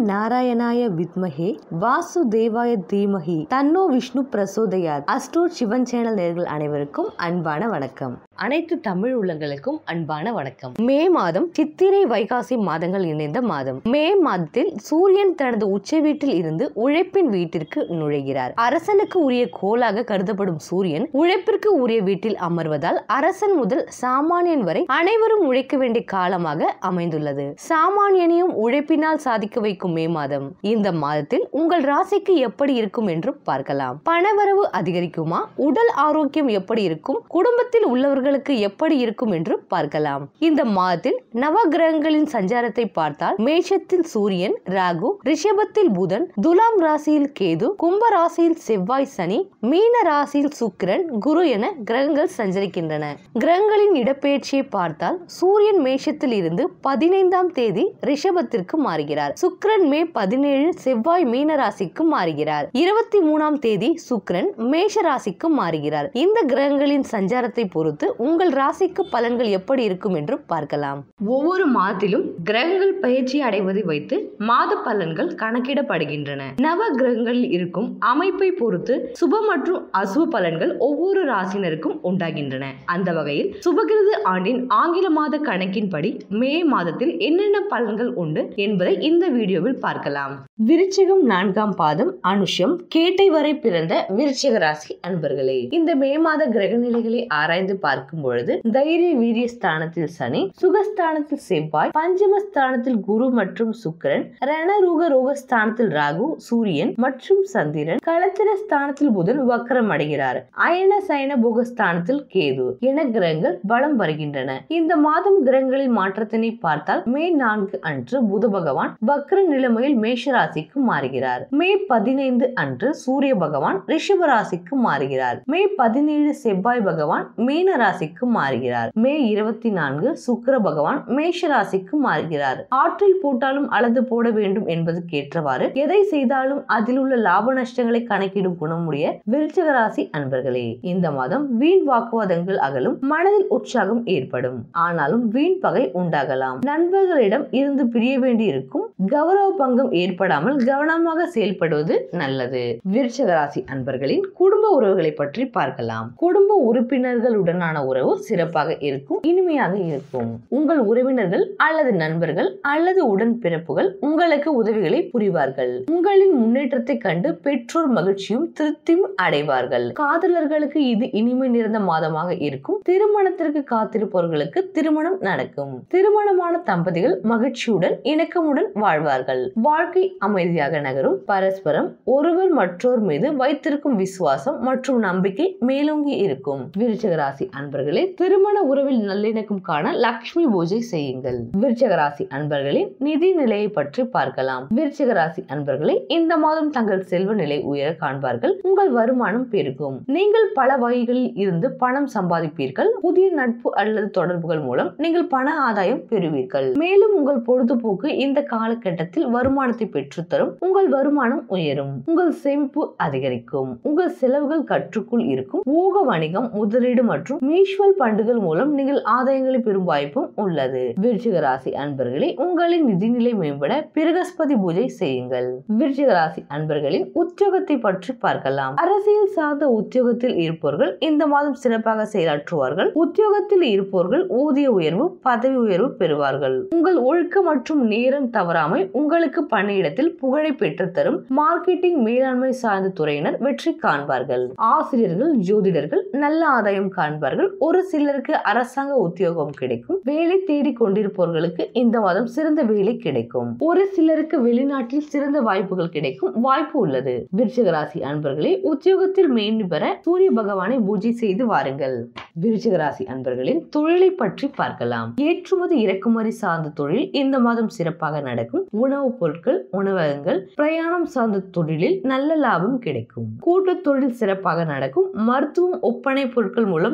நாராயணாய வித்மஹே வாசுதேவாய தீமஹி தன்னோ விஷ்ணு பிரசோதயாத் அஸ்ட்ரோட் சிவன் சேனல் நேர்கள் அனைவருக்கும் அன்பான வணக்கம் அனைத்து தமிழ் உள்ளங்களுக்கும் அன்பான வணக்கம் மே மாதம் சித்திரை வைகாசி மாதங்கள் இணைந்த மாதம் மே மாதத்தில் சூரியன் தனது உச்ச வீட்டில் இருந்து உழைப்பின் வீட்டிற்கு நுழைகிறார் அரசனுக்கு உரிய கோலாக கருதப்படும் சூரியன் உழைப்பிற்கு உரிய வீட்டில் அமர்வதால் அரசன் முதல் சாமானியன் வரை அனைவரும் உழைக்க வேண்டிய காலமாக அமைந்துள்ளது சாமானியனையும் உழைப்பினால் சாதிக்க வைக்கும் மே மாதம் இந்த மாதத்தில் உங்கள் ராசிக்கு எப்படி இருக்கும் என்று பார்க்கலாம் பணவரவு அதிகரிக்குமா உடல் ஆரோக்கியம் எப்படி இருக்கும் குடும்பத்தில் உள்ளவர்களுக்கு எப்படி இருக்கும் என்று பார்க்கலாம் இந்த மாதத்தில் நவ கிரகங்களின் சஞ்சாரத்தை பார்த்தால் மேஷத்தில் சூரியன் ராகு ரிஷபத்தில் புதன் துலாம் ராசியில் கேது கும்ப ராசியில் செவ்வாய் சனி மீன ராசியில் சுக்கிரன் குரு என கிரகங்கள் சஞ்சரிக்கின்றன கிரகங்களின் இடப்பெயர்ச்சியை பார்த்தால் சூரியன் மேஷத்தில் இருந்து பதினைந்தாம் தேதி ரிஷபத்திற்கு மாறுகிறார் சுக்கிரன் மே பதினேழு செவ்வாய் மீன ராசிக்கு மாறுகிறார் இருபத்தி மூணாம் தேதி சுக்கிரன் மேஷ ராசிக்கு மாறுகிறார் இந்த கிரகங்களின் சஞ்சாரத்தை பொறுத்து உங்கள் ராசிக்கு பலன்கள் எப்படி இருக்கும் என்று பார்க்கலாம் ஒவ்வொரு மாதத்திலும் கிரகங்கள் பயிற்சி அடைவதை வைத்து மாத பலன்கள் கணக்கிடப்படுகின்றன நவ கிரகங்களில் இருக்கும் அமைப்பை பொறுத்து சுப மற்றும் அசுப பலன்கள் ஒவ்வொரு ராசினருக்கும் உண்டாகின்றன அந்த வகையில் சுபகிருது ஆண்டின் ஆங்கில மாத கணக்கின்படி மே மாதத்தில் என்னென்ன பலன்கள் உண்டு என்பதை இந்த வீடியோவில் பார்க்கலாம் விருச்சிகம் நான்காம் பாதம் அனுஷம் கேட்டை வரை பிறந்த விருச்சிக ராசி அன்பர்களே இந்த மே மாத கிரக நிலைகளை ஆராய்ந்து பார்க்கும் பொழுது தைரிய வீரிய ஸ்தானத்தில் சனி சுகஸ்தானத்தில் செவ்வாய் பஞ்சம ஸ்தானத்தில் குரு மற்றும் சுக்கிரன் ரணரூக ரோக ஸ்தானத்தில் ராகு சூரியன் மற்றும் சந்திரன் களத்திர ஸ்தானத்தில் புதன் வக்கரம் அடைகிறார் அயன சயன போக ஸ்தானத்தில் கேது என கிரகங்கள் பலம் வருகின்றன இந்த மாதம் கிரகங்களின் மாற்றத்தினை பார்த்தால் மே நான்கு அன்று புத பகவான் வக்ர நிலைமையில் மேஷ ராசிக்கு மாறுகிறார் மே பதினைந்து அன்று சூரிய பகவான் ரிஷப ராசிக்கு மாறுகிறார் மே பதினேழு செவ்வாய் பகவான் மீன ராசிக்கு மாறுகிறார் மே இருபத்தி நான்கு சுக்கிர பகவான் மேஷ ராசிக்கு மாறுகிறார் ஆற்றில் போட்டாலும் அளந்து போட வேண்டும் என்பதற்கு ஏற்றவாறு எதை செய்தாலும் அதில் உள்ள லாப நஷ்டங்களை கணக்கிடும் குணமுடைய விருச்சிக ராசி அன்பர்களே இந்த மாதம் வீண் வாக்குவாதங்கள் அகலும் மனதில் உற்சாகம் ஏற்படும் ஆனாலும் வீண் பகை உண்டாகலாம் நண்பர்களிடம் இருந்து பிரிய வேண்டி இருக்கும் கௌரவ பங்கம் ஏற்படாமல் கவனமாக செயல்படுவது நல்லது விருச்சிக ராசி அன்பர்களின் குடும்ப உறவுகளை பற்றி பார்க்கலாம் குடும்ப உறுப்பினர்களுடனான உறவு சிறப்பாக இருக்கும் இனிமையாக இருக்கும் உங்கள் உறவினர்கள் அல்லது நண்பர்கள் அல்லது உடன்பிறப்புகள் உங்களுக்கு உதவிகளை புரிவார்கள் உங்களின் முன்னேற்றத்தை கண்டு பெற்றோர் மகிழ்ச்சியும் திருப்தியும் அடைவார்கள் காதலர்களுக்கு இது இனிமை நிறைந்த மாதமாக இருக்கும் திருமணத்திற்கு காத்திருப்பவர்களுக்கு திருமணம் நடக்கும் திருமணமான தம்பதிகள் மகிழ்ச்சியுடன் இணக்கமுடன் வாழ்வார்கள் வாழ்க்கை அமைதியாக நகரும் பரஸ்பரம் ஒருவர் மற்றோர் மீது வைத்திருக்கும் விசுவாசம் மற்றும் நம்பிக்கை மேலோங்கி இருக்கும் விருச்சக ராசி அன்பர்களே திருமண உறவில் நல்லிணக்கம் காண லக்ஷ்மி பூஜை செய்யுங்கள் விருச்சக ராசி அன்பர்களின் நிதி நிலையை பற்றி பார்க்கலாம் விருச்சிக ராசி அன்பர்களே இந்த மாதம் தங்கள் செல்வ நிலை உயர காண்பார்கள் உங்கள் வருமானம் பெருகும் நீங்கள் பல வகைகளில் இருந்து பணம் சம்பாதிப்பீர்கள் புதிய நட்பு அல்லது தொடர்புகள் மூலம் நீங்கள் பண ஆதாயம் பெறுவீர்கள் மேலும் உங்கள் பொழுதுபோக்கு இந்த காலகட்டத்தில் வருமானத்தை பெற்றுத்தரும் உங்கள் வருமானம் உயரும் உங்கள் சேமிப்பு அதிகரிக்கும் உங்கள் செலவுகள் கற்றுக்குள் இருக்கும் ஊக வணிகம் முதலீடு மற்றும் மியூச்சுவல் பண்டுகள் மூலம் நீங்கள் ஆதாயங்களை பெறும் வாய்ப்பும் உள்ளது விருச்சிக ராசி அன்பர்களே உங்களின் நிதிநிலை மேம்பட பிரகஸ்பதி பூஜை செய்யுங்கள் விருச்சிக ராசி அன்பர்களின் உத்தியோகத்தை பற்றி பார்க்கலாம் அரசியல் சார்ந்த உத்தியோகத்தில் இருப்பவர்கள் இந்த மாதம் சிறப்பாக செயலாற்றுவார்கள் உத்தியோகத்தில் இருப்பவர்கள் ஊதிய உயர்வு பதவி உயர்வு பெறுவார்கள் உங்கள் ஒழுக்கம் மற்றும் நேரம் தவறாமை உங்களுக்கு பணியிடத்தில் புகழை பெற்றுத்தரும் மார்க்கெட்டிங் மேலாண்மை சார்ந்த துறையினர் வெற்றி காண்பார்கள் ஆசிரியர்கள் ஜோதிடர்கள் நல்ல ஆதாயம் காண்பார்கள் ஒரு சிலருக்கு அரசாங்க உத்தியோகம் கிடைக்கும் வேலை தேடிக் கொண்டிருப்பவர்களுக்கு இந்த மாதம் சிறந்த வேலை கிடைக்கும் ஒரு சிலருக்கு வெளிநாட்டில் சிறந்த வாய்ப்புகள் கிடைக்கும் வாய்ப்பு உள்ளது விருச்சிக ராசி அன்பர்களே உத்தியோகத்தில் மேன்மை பெற சூரிய பகவானை பூஜை செய்து வாருங்கள் விருச்சிக ராசி அன்பர்களின் தொழிலை பற்றி பார்க்கலாம் ஏற்றுமதி இறக்குமதி சார்ந்த தொழில் இந்த மாதம் சிறப்பாக நடக்கும் உணவுப் பொருட்கள் உணவகங்கள் பிரயாணம் சார்ந்த தொழிலில் நல்ல லாபம் கிடைக்கும் கூட்டு தொழில் சிறப்பாக நடக்கும் மருத்துவம் ஒப்பனை பொருட்கள் மூலம் நல்ல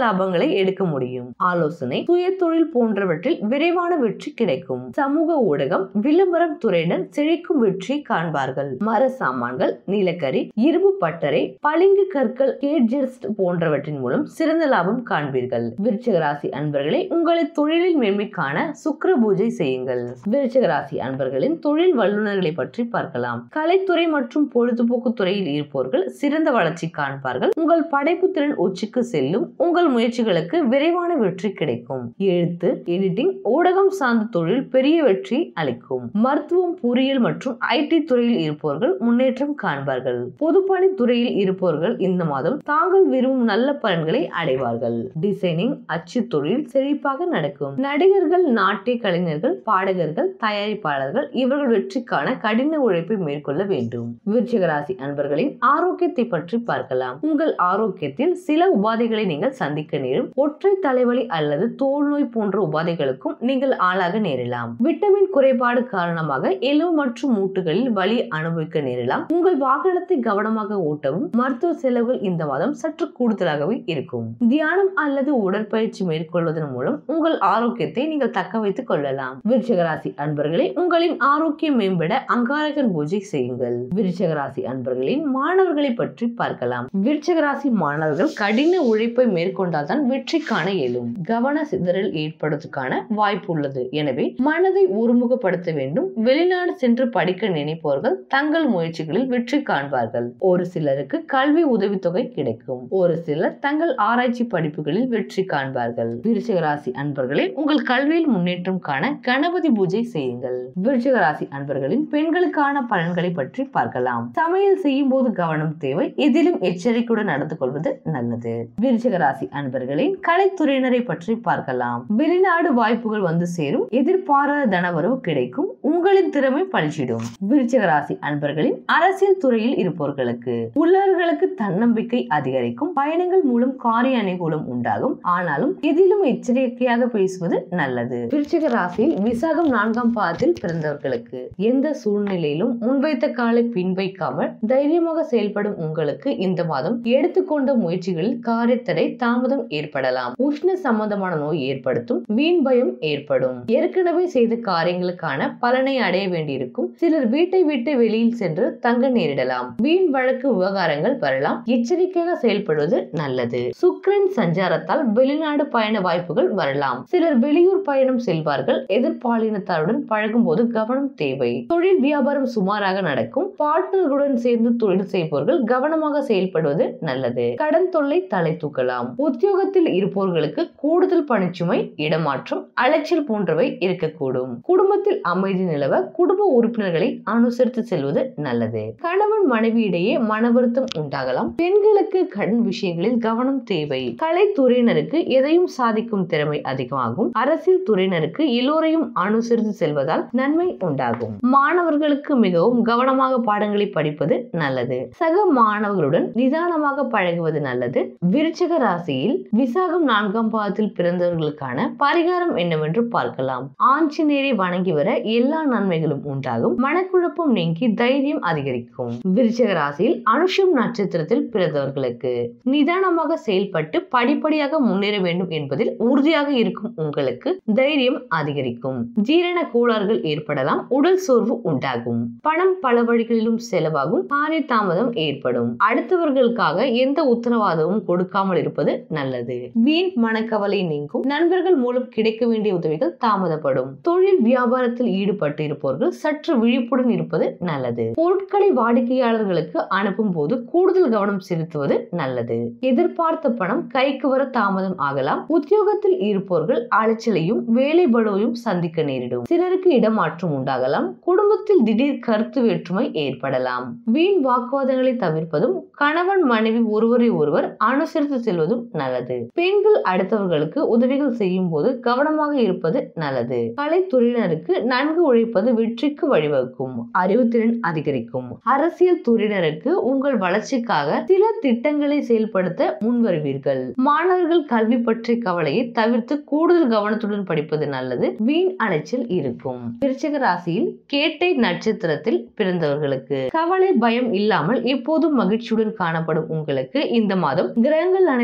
லாபங்களை எடுக்க முடியும் ஆலோசனை சுய தொழில் போன்றவற்றில் விரைவான வெற்றி கிடைக்கும் சமூக ஊடகம் விளம்பரம் துறையினர் செழிக்கும் வெற்றி காண்பார்கள் மர சாமான்கள் நிலக்கரி இரும்பு பட்டறை பளிங்கு கற்கள் கேட்ஜெஸ்ட் போன்றவற்றின் மூலம் சிறந்த லாபம் காண்பீர்கள் விருச்சிக ராசி அன்பர்களே உங்களை தொழிலில் மேன்மை காண சுக்கிர பூஜை செய்யுங்கள் விருச்சிக ராசி அன்பர்களின் தொழில் வல்லுநர்களை பற்றி பார்க்கலாம் கலைத்துறை மற்றும் பொழுதுபோக்கு துறையில் இருப்பவர்கள் சிறந்த வளர்ச்சி காண்பார்கள் உங்கள் படைப்பு திறன் உச்சிக்கு செல்லும் உங்கள் முயற்சிகளுக்கு விரைவான வெற்றி கிடைக்கும் எழுத்து எடிட்டிங் ஊடகம் சார்ந்த தொழில் பெரிய வெற்றி அளிக்கும் மருத்துவம் பொறியியல் மற்றும் ஐடி துறையில் இருப்பவர்கள் முன்னேற்றம் காண்பார்கள் பொதுப்பணி துறையில் இருப்பவர்கள் இந்த மாதம் தாங்கள் விரும்பும் நல்ல பலன்களை அடைவார்கள் டிசைனிங் அச்சு தொழில் செழிப்பாக நடக்கும் நடிகர்கள் நாட்டிய கலைஞர்கள் பாடகர்கள் தயாரிப்பாளர்கள் இவர்கள் வெற்றிக்கான கடின உழைப்பை மேற்கொள்ள வேண்டும் விருச்சிக ராசி அன்பர்களின் ஆரோக்கியத்தை பற்றி பார்க்கலாம் உங்கள் ஆரோக்கியத்தில் சில உபாதைகளை நீங்கள் சந்திக்க நேரும் ஒற்றை தலைவலி அல்லது தோல் நோய் போன்ற உபாதைகளுக்கும் நீங்கள் ஆளாக நேரலாம் விட்டமின் குறைபாடு காரணமாக எலும்பு மற்றும் மூட்டுகளில் வலி அனுபவிக்க நேரலாம் உங்கள் வாகனத்தை கவனமாக ஓட்டவும் மருத்துவ செலவுகள் இந்த மாதம் சற்று கூடுதலாகவே இருக்கும் தியானம் அல்லது உடற்பயிற்சி மேற்கொள்வதன் மூலம் உங்கள் ஆரோக்கியத்தை நீங்கள் தக்க வைத்துக் கொள்ளலாம் விருச்சிக ராசி அன்பர்களே உங்களின் ஆரோக்கியம் மேம்பட அங்காரகன் பூஜை செய்யுங்கள் விருச்சிக ராசி அன்பர்களின் மாணவர்களை பற்றி பார்க்கலாம் விருச்சிக ராசி மாணவர்கள் கடின உழைப்பை மேற்கொண்டால் தான் வெற்றி காண இயலும் கவன சிதறல் ஏற்படுவதற்கான வாய்ப்பு உள்ளது எனவே மனதை ஒருமுகப்படுத்த வேண்டும் வெளிநாடு சென்று படிக்க நினைப்பவர்கள் தங்கள் முயற்சிகளில் வெற்றி காண்பார்கள் ஒரு சிலருக்கு கல்வி உதவித்தொகை கிடைக்கும் ஒரு சிலர் தங்கள் ஆராய்ச்சி படிப்புகளில் வெற்றி காண்பார்கள் விருச்சிக ராசி அன்பர்களே உங்கள் கல்வியில் முன்னேற்றம் காண கணபதி பூஜை செய்யுங்கள் விருச்சிக ராசி அன்பர்களின் பெண்களுக்கான பலன்களை பற்றி பார்க்கலாம் சமையல் செய்யும் போது கவனம் தேவை எதிலும் எச்சரிக்கையுடன் நடந்து கொள்வது நல்லது விருச்சிக ராசி அன்பர்களின் கலைத்துறையினரை பற்றி பார்க்கலாம் வெளிநாடு வாய்ப்புகள் வந்து சேரும் எதிர்பாராத தனவரவு கிடைக்கும் உங்களின் திறமை பழிச்சிடும் விருச்சிக ராசி அன்பர்களின் அரசியல் துறையில் இருப்பவர்களுக்கு உள்ளவர்களுக்கு தன்னம்பிக்கை அதிகரிக்கும் பயணங்கள் மூலம் காரிய அனுகூலம் உண்டாகும் ஆனாலும் எதிலும் எச்சரிக்கையாக பேசுவது நல்லது விருச்சிக ராசியில் விசாகம் நான்காம் பாதத்தில் பிறந்தவர்களுக்கு எந்த சூழ்நிலையிலும் முன்வைத்த காலை பின்வைக்காமல் தைரியமாக செயல்படும் உங்களுக்கு இந்த மாதம் எடுத்துக்கொண்ட முயற்சிகளில் காரியத்தடை தாமதம் ஏற்படலாம் உஷ்ண சம்பந்தமான நோய் ஏற்படுத்தும் வீண் பயம் ஏற்படும் ஏற்கனவே செய்த காரியங்களுக்கான பலனை அடைய வேண்டியிருக்கும் சிலர் வீட்டை விட்டு வெளியில் சென்று தங்க நேரிடலாம் வீண் வழக்கு விவகாரங்கள் வரலாம் எச்சரிக்கையாக செயல்படுவது நல்லது சுக்கிரன் சஞ்சாரத்தால் வெளிநாடு பயண வாய்ப்புகள் வரலாம் சிலர் வெளியூர் பயணம் செல்வார்கள் எதிர்பாலினத்தாருடன் பழகும் போது கவனம் தேவை தொழில் வியாபாரம் சுமாராக நடக்கும் பார்ட்னர்களுடன் சேர்ந்து தொழில் செய்பவர்கள் கவனமாக செயல்படுவது நல்லது கடன் தொல்லை தலை தூக்கலாம் உத்தியோகத்தில் இருப்பவர்களுக்கு கூடுதல் பணிச்சுமை இடமாற்றம் அலைச்சல் போன்றவை இருக்கக்கூடும் குடும்பத்தில் அமைதி நிலவ குடும்ப உறுப்பினர்களை அனுசரித்து செல்வது நல்லது கணவன் மனைவியிடையே மன வருத்தம் உண்டாகலாம் பெண்களுக்கு கடன் விஷயங்களில் கவனம் தேவை கலைத்துறையினருக்கு எதையும் சாதிக்கும் திறமை அதிகமாகும் அரசியல் துறையினருக்கு எல்லோரையும் அனுசரித்து செல்வதால் நன்மை உண்டாகும் மாணவர்களுக்கு மிகவும் கவனமாக பாடங்களை படிப்பது நல்லது சக மாணவர்களுடன் நிதானமாக பழகுவது நல்லது விருச்சக ராசியில் விசாகம் நான்காம் பாதத்தில் பிறந்தவர்களுக்கான பரிகாரம் என்னவென்று பார்க்கலாம் ஆஞ்சநேயரை வணங்கி வர எல்லா நன்மைகளும் உண்டாகும் மனக்குழப்பம் நீங்கி தைரியம் அதிகரிக்கும் விருச்சக ராசியில் அனுஷம் நட்சத்திரத்தில் பிறந்தவர்களுக்கு நிதானமாக செயல்பட்டு படிப்படியாக முன்னேற வேண்டும் என்பதில் உறுதியாக இருக்கும் உங்களுக்கு தைரியம் அதிகரிக்கும் ஜீரண கோளாறுகள் ஏற்படலாம் உடல் சோர்வு உண்டாகும் பணம் பல வழிகளிலும் செலவாகும் காரிய தாமதம் ஏற்படும் அடுத்தவர்களுக்காக எந்த உத்தரவாதமும் கொடுக்காமல் இருப்பது நல்லது வீண் மனக்கவலை நீங்கும் நண்பர்கள் மூலம் கிடைக்க வேண்டிய உதவிகள் தாமதப்படும் தொழில் வியாபாரத்தில் ஈடுபட்டு இருப்பவர்கள் சற்று விழிப்புடன் இருப்பது நல்லது பொருட்களை வாடிக்கையாளர்களுக்கு அனுப்பும் போது கூடுதல் கவனம் செலுத்துவது நல்லது எதிர்பார்த்த பணம் கைக்கு வர தாமதம் ஆகலாம் உத்தியோகத்தில் இருப்பவர்கள் அலைச்சலையும் வேலை பளுவையும் சந்திக்க நேரிடும் சிலருக்கு இடமாற்றம் உண்டாகலாம் குடும்பத்தில் திடீர் கருத்து வேற்றுமை ஏற்படலாம் வீண் வாக்குவாதங்களை தவிர்ப்பதும் கணவன் மனைவி ஒருவரை ஒருவர் அனுசரித்து செல்வதும் நல்லது பெண்கள் அடுத்தவர்களுக்கு உதவிகள் செய்யும் போது கவனமாக இருப்பது நல்லது கலைத்துறையினருக்கு நன்கு உழைப்பது வெற்றிக்கு வழிவகுக்கும் அறிவுத்திறன் அதிகரிக்கும் அரசியல் துறையினருக்கு உங்கள் வளர்ச்சிக்காக சில திட்டங்களை செயல்படுத்த முன்வருவீர்கள் மாணவர்கள் கல்வி பற்றிய கவலையை தவிர்த்து கூடுதல் கவனத்துடன் படிப்பது நல்லது வீண் அலைச்சல் இருக்கும் விருச்சிக ராசியில் கேட்டை நட்சத்திரத்தில் பிறந்தவர்களுக்கு கவலை பயம் இல்லாமல் எப்போதும் மகிழ்ச்சியுடன் காணப்படும் உங்களுக்கு இந்த மாதம் கிரகங்கள் அனைத்தும் உங்களை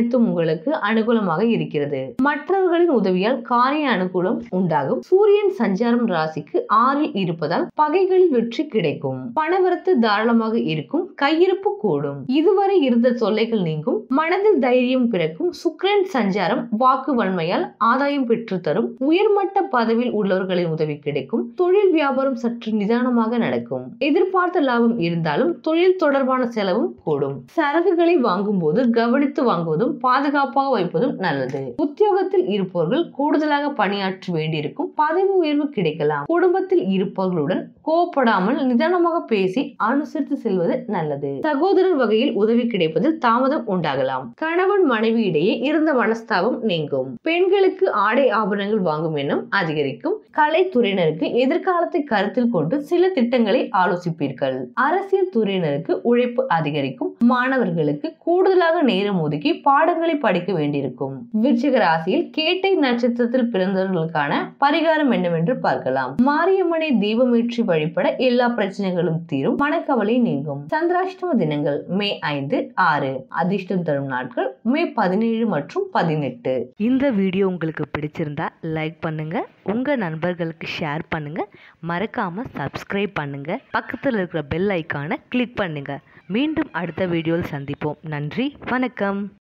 உங்களுக்கு அனுகூலமாக இருக்கிறது மற்றவர்களின் உதவியால் காரிய அனுகூலம் உண்டாகும் சூரியன் சஞ்சாரம் ராசிக்கு ஆறில் இருப்பதால் பகைகளில் வெற்றி கிடைக்கும் பணவரத்து தாராளமாக இருக்கும் கையிருப்பு கூடும் இதுவரை இருந்த தொல்லைகள் நீங்கும் மனதில் தைரியம் பிறக்கும் சுக்கிரன் சஞ்சாரம் வாக்கு வன்மையால் ஆதாயம் பெற்று தரும் உயர்மட்ட பதவியில் உள்ளவர்களின் உதவி கிடைக்கும் தொழில் வியாபாரம் சற்று நிதானமாக நடக்கும் எதிர்பார்த்த லாபம் இருந்தாலும் தொழில் தொடர்பான செலவும் கூடும் சரக்குகளை வாங்கும் போது கவனித்து வாங்குவதும் பாதுகாப்பாக வைப்பதும் நல்லது உத்தியோகத்தில் இருப்பவர்கள் கூடுதலாக பணியாற்ற வேண்டியிருக்கும் பதவி உயர்வு கிடைக்கலாம் குடும்பத்தில் இருப்பவர்களுடன் கோவப்படாமல் நிதானமாக பேசி அனுசரித்து செல்வது நல்லது சகோதரர் வகையில் உதவி கிடைப்பதில் தாமதம் உண்டாகலாம் கணவன் மனைவி இடையே இருந்த மனஸ்தாபம் நீங்கும் பெண்களுக்கு ஆடை ஆபரணங்கள் வாங்கும் எண்ணம் அதிகரிக்கும் கலைத்துறையினருக்கு எதிர்காலத்தை கருத்தில் கொண்டு சில திட்டங்களை ஆலோசிப்பீர்கள் அரசியல் துறையினருக்கு உழைப்பு அதிகரிக்கும் மாணவர்களுக்கு கூடுதலாக நேரம் ஒதுக்கி பாடங்களை படிக்க வேண்டியிருக்கும் விருச்சிக ராசியில் கேட்டை நட்சத்திரத்தில் பிறந்தவர்களுக்கான பரிகாரம் என்னவென்று பார்க்கலாம் மாரியம்மனை தீபமேற்றி வழிபட எல்லா பிரச்சனைகளும் தீரும் மனக்கவலை நீங்கும் சந்திராஷ்டம தினங்கள் மே ஐந்து ஆறு அதிர்ஷ்டம் தரும் நாட்கள் மே பதினேழு மற்றும் பதினெட்டு இந்த வீடியோ உங்களுக்கு பிடிச்சிருந்தா லைக் பண்ணுங்க உங்க நண்பர்களுக்கு ஷேர் பண்ணுங்க மறக்காம சப்ஸ்கிரைப் பண்ணுங்க பக்கத்தில் இருக்கிற பெல் ஐக்கானை கிளிக் பண்ணுங்க மீண்டும் அடுத்த வீடியோவில் சந்திப்போம் நன்றி வணக்கம்